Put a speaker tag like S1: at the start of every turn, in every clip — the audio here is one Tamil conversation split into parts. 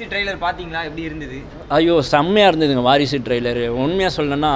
S1: ட்ரெய்லர் பார்த்தீங்களா எப்படி இருந்தது
S2: ஐயோ செம்மையாக இருந்ததுங்க வாரிசு ட்ரெய்லரு உண்மையாக சொல்லணும்னா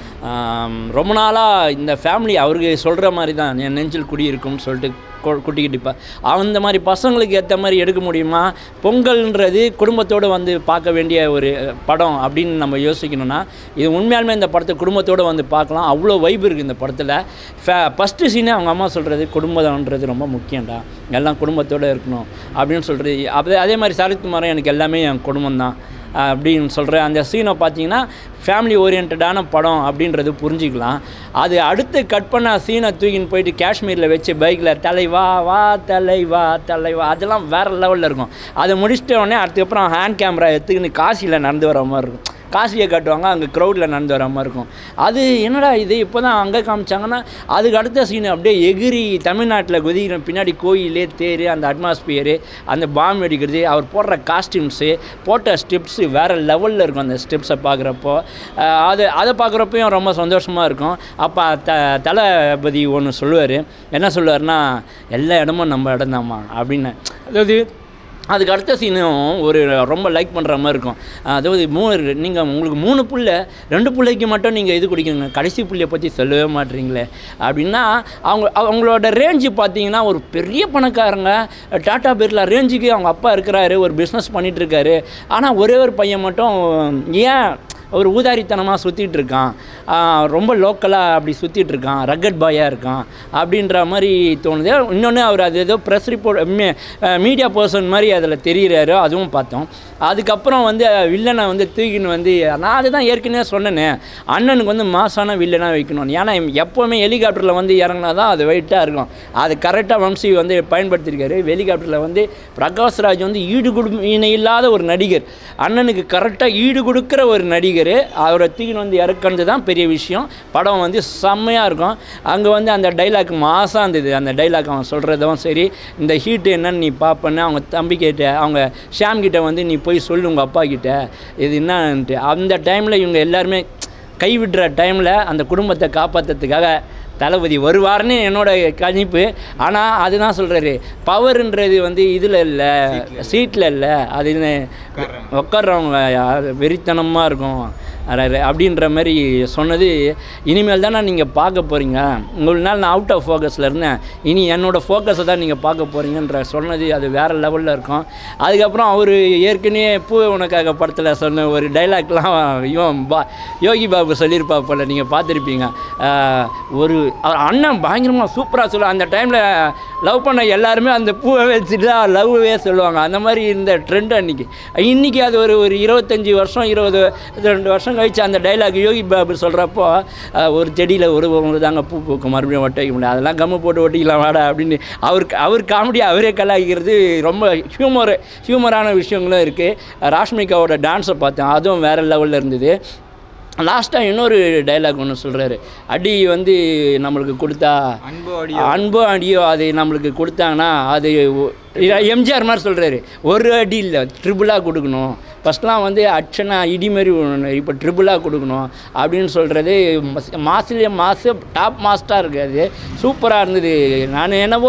S2: ஆம், ரொம்ப நாளாக இந்த ஃபேமிலி அவருக்கு சொல்கிற மாதிரி தான் என் நெஞ்சில் குடியிருக்கும்னு சொல்லிட்டு கொ- குட்டிக்கிட்டு இப்போ அந்த மாதிரி பசங்களுக்கு ஏற்ற மாதிரி எடுக்க முடியுமா பொங்கல்ன்றது குடும்பத்தோடு வந்து பார்க்க வேண்டிய ஒரு படம் அப்படின்னு நம்ம யோசிக்கணும்னா இது உண்மையாலுமே இந்த படத்தை குடும்பத்தோடு வந்து பார்க்கலாம் அவ்வளோ வைப் இருக்குது இந்த படத்தில் ஃபே ஃபஸ்ட்டு சீனே அவங்க அம்மா சொல்கிறது குடும்பம்ன்றது ரொம்ப முக்கியம்டா எல்லாம் குடும்பத்தோடு இருக்கணும் அப்படின்னு சொல்கிறது அதே அதே மாதிரி சரத்குமாரும் எனக்கு எல்லாமே என் குடும்பம் தான் அப்படின்னு சொல்கிற அந்த சீனை பார்த்தீங்கன்னா ஃபேமிலி ஓரியன்டான படம் அப்படின்றது புரிஞ்சிக்கலாம் அது அடுத்து கட் பண்ண சீனை தூக்கின்னு போயிட்டு காஷ்மீரில் வச்சு பைக்கில் தலைவா வா தலைவா தலைவா அதெல்லாம் வேறு லெவலில் இருக்கும் அதை முடிச்சிட்ட உடனே அதுக்கப்புறம் ஹேண்ட் கேமரா எடுத்துக்கின்னு காசியில் நடந்து வர மாதிரி இருக்கும் காசியை காட்டுவாங்க அங்கே க்ரௌடில் நடந்து வர மாதிரி இருக்கும் அது என்னடா இது இப்போ தான் அங்கே காமிச்சாங்கன்னா அதுக்கு அடுத்த சீன் அப்படியே எகிரி தமிழ்நாட்டில் குதிக்கிற பின்னாடி கோயில் தேர் அந்த அட்மாஸ்பியரு அந்த பாம் வெடிக்கிறது அவர் போடுற காஸ்டியூம்ஸு போட்ட ஸ்டெப்ஸு வேறு லெவலில் இருக்கும் அந்த ஸ்டெப்ஸை பார்க்குறப்போ அது அதை பார்க்குறப்பையும் ரொம்ப சந்தோஷமாக இருக்கும் அப்போ த தளபதி ஒன்று சொல்லுவார் என்ன சொல்லுவார்னா எல்லா இடமும் நம்ம இடம்தாம்மா அப்படின்னு அதாவது அதுக்கு அடுத்த சீனும் ஒரு ரொம்ப லைக் பண்ணுற மாதிரி இருக்கும் அதாவது மூணு நீங்கள் உங்களுக்கு மூணு புள்ள ரெண்டு பிள்ளைக்கு மட்டும் நீங்கள் இது குடிக்கணுங்க கடைசி புள்ளைய பற்றி சொல்லவே மாட்டீங்களே அப்படின்னா அவங்க அவங்களோட ரேஞ்சு பார்த்தீங்கன்னா ஒரு பெரிய பணக்காரங்க டாட்டா பிர்லா ரேஞ்சுக்கு அவங்க அப்பா இருக்கிறாரு ஒரு பிஸ்னஸ் பண்ணிகிட்ருக்காரு ஆனால் ஒரே ஒரு பையன் மட்டும் ஏன் ஒரு ஊதாரித்தனமாக சுற்றிட்டு இருக்கான் ஆஹ் ரொம்ப லோக்கலாக அப்படி சுற்றிட்டு இருக்கான் ரக்கட் பாயாக இருக்கான் அப்படின்ற மாதிரி தோணுது இன்னொன்று அவர் அது ஏதோ ப்ரெஸ் ரிப்போர்ட் மீடியா பர்சன் மாதிரி அதில் தெரிகிறாரு அதுவும் பார்த்தோம் அதுக்கப்புறம் வந்து வில்லனை வந்து தூக்கின்னு வந்து நான் அதுதான் ஏற்கனவே சொன்னேனே அண்ணனுக்கு வந்து மாசான வில்லனாக வைக்கணும் ஏன்னா எப்போவுமே ஹெலிகாப்டரில் வந்து இறங்கினா தான் அது வெயிட்டாக இருக்கும் அது கரெக்டாக வம்சி வந்து பயன்படுத்தியிருக்காரு ஹெலிகாப்டரில் வந்து பிரகாஷ்ராஜ் வந்து ஈடு கொடு இணை இல்லாத ஒரு நடிகர் அண்ணனுக்கு கரெக்டாக ஈடு கொடுக்குற ஒரு நடிகர் அவரை தூக்கின்னு வந்து இறக்குறது தான் பெரிய விஷயம் படம் வந்து செம்மையாக இருக்கும் அங்கே வந்து அந்த டைலாக் மாசாக இருந்தது அந்த டைலாக் அவன் சொல்கிறதும் சரி இந்த ஹீட்டு என்னன்னு நீ பார்ப்பன்னு அவங்க தம்பி கிட்ட அவங்க ஷாம் கிட்ட வந்து நீ போய் சொல்லு உங்கள் அப்பா கிட்ட இது என்னன்ட்டு அந்த டைமில் இவங்க எல்லாருமே கைவிடுற டைமில் அந்த குடும்பத்தை காப்பாற்றுறதுக்காக தளபதி வருவார்னு என்னோட கணிப்பு ஆனால் அதுதான் சொல்கிறாரு பவர்ன்றது வந்து இதில் இல்லை சீட்டில் இல்லை அது உட்கார்றவங்க யார் வெறித்தனமாக இருக்கும் அர- அப்படின்ற மாதிரி சொன்னது இனிமேல் தானே நீங்கள் பார்க்க போகிறீங்க இவ்வளோ நாள் நான் அவுட் ஆஃப் ஃபோக்கஸில் இருந்தேன் இனி என்னோட ஃபோக்கஸை தான் நீங்கள் பார்க்க போகிறீங்கன்ற சொன்னது அது வேறு லெவலில் இருக்கும் அதுக்கப்புறம் அவர் ஏற்கனவே பூ உனக்காக படத்தில் சொன்ன ஒரு டைலாக்லாம் இவன் பா யோகி பாபு சொல்லியிருப்பா போல் நீங்கள் பார்த்துருப்பீங்க ஆஹ், ஒரு அவர் அண்ணன் பயங்கரமாக சூப்பராக சொல்லுவாங்க அந்த டைமில் லவ் பண்ண எல்லாருமே அந்த பூவை வச்சுட்டு தான் லவ்வே சொல்லுவாங்க அந்த மாதிரி இந்த ட்ரெண்ட் அன்றைக்கி இன்றைக்கி அது ஒரு ஒரு இருபத்தஞ்சி வருஷம் இருபது ரெண்டு வருஷம் கழிச்சு அந்த டைலாக் யோகி பாபு சொல்கிறப்போ ஒரு செடியில் ஒரு ஒரு தாங்க பூ பூக்கும் மறுபடியும் ஒட்ட வைக்க முடியாது அதெல்லாம் கம்மு போட்டு ஒட்டிக்கலாம் வாடா அப்படின்னு அவருக்கு அவர் காமெடி அவரே கலாய்க்கிறது ரொம்ப ஹியூமர் ஹியூமரான விஷயங்களும் இருக்குது ராஷ்மிகாவோட டான்ஸை பார்த்தேன் அதுவும் வேறு லெவலில் இருந்தது லாஸ்ட்டாக இன்னொரு டைலாக் ஒன்று சொல்கிறாரு அடி வந்து நம்மளுக்கு கொடுத்தா
S1: அன்பு அடி
S2: அன்போ அடியோ அது நம்மளுக்கு கொடுத்தாங்கன்னா அது ஒ- இ- எம்ஜிஆர் மாதிரி சொல்கிறாரு ஒரு அடி இல்லை ட்ரிபிளாக கொடுக்கணும் ஃபஸ்ட்லாம் வந்து அச்சனா இடி மாதிரி விழணும். இப்போ ட்ரிபிளாக கொடுக்கணும் அப்படின்னு சொல்கிறது மாசிலே மாசு டாப் மாஸ்டாக இருக்காது சூப்பராக இருந்தது நான் என்னவோ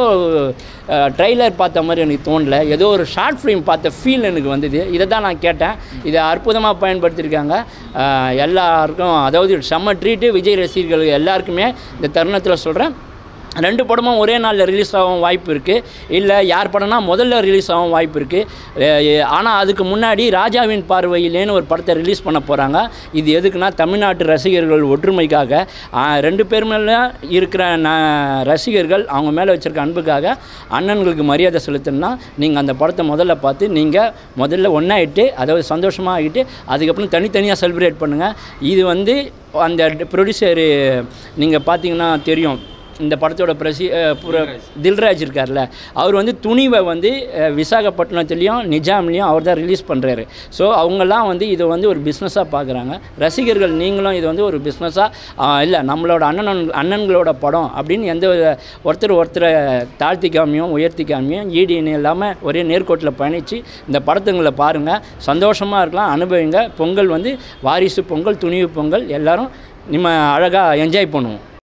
S2: ட்ரைலர் பார்த்த மாதிரி எனக்கு தோணல ஏதோ ஒரு ஷார்ட் ஃபிலிம் பார்த்த ஃபீல் எனக்கு வந்தது இதை தான் நான் கேட்டேன் இதை அற்புதமாக பயன்படுத்தியிருக்காங்க அஹ், எல்லாருக்கும் அதாவது செம்ம ட்ரீட்டு விஜய் ரசிகர்கள் எல்லாருக்குமே இந்த தருணத்தில் சொல்கிறேன் ரெண்டு படமும் ஒரே நாளில் ரிலீஸ் ஆகும் வாய்ப்பு இருக்குது இல்லை யார் படம்னா முதல்ல ரிலீஸ் ஆகும் வாய்ப்பு இருக்குது ஆனால் அதுக்கு முன்னாடி ராஜாவின் பார்வையிலேன்னு ஒரு படத்தை ரிலீஸ் பண்ண போகிறாங்க இது எதுக்குன்னா தமிழ்நாட்டு ரசிகர்கள் ஒற்றுமைக்காக ஆஹ், ரெண்டு பேர் மேலே இருக்கிற ந ரசிகர்கள் அவங்க மேலே வச்சுருக்க அன்புக்காக அண்ணன்களுக்கு மரியாதை செலுத்தணும்னா நீங்கள் அந்த படத்தை முதல்ல பார்த்து நீங்கள் முதல்ல ஒன்றாயிட்டு அதாவது சந்தோஷமாக ஆகிட்டு அதுக்கப்புறம் தனித்தனியாக செலிப்ரேட் பண்ணுங்கள் இது வந்து அந்த ப்ரொடியூசரு நீங்கள் பார்த்தீங்கன்னா தெரியும் இந்த படத்தோட பிரசி அஹ் புர தில்ராஜ் இருக்கார்ல அவர் வந்து துணிவை வந்து அஹ், விசாகப்பட்டினத்துலேயும் நிஜாம்லேயும் அவர் தான் ரிலீஸ் பண்ணுறாரு ஸோ அவங்கெல்லாம் வந்து இதை வந்து ஒரு பிஸ்னஸாக பார்க்குறாங்க ரசிகர்கள் நீங்களும் இது வந்து ஒரு பிஸ்னஸாக இல்லை நம்மளோட அண்ணன் அண்ணன்களோட படம் அப்படின்னு எந்த வித- ஒருத்தர் ஒருத்தரை தாழ்த்திக்காமையும் உயர்த்திக்காமையும் ஈடு இணை இல்லாமல் ஒரே நேர்கோட்டில் பயணித்து இந்த படத்துங்களை பாருங்கள் சந்தோஷமாக இருக்கலாம் அனுபவிங்க பொங்கல் வந்து வாரிசு பொங்கல் துணிவு பொங்கல் எல்லாரும் நம்ம அழகாக என்ஜாய் பண்ணுவோம்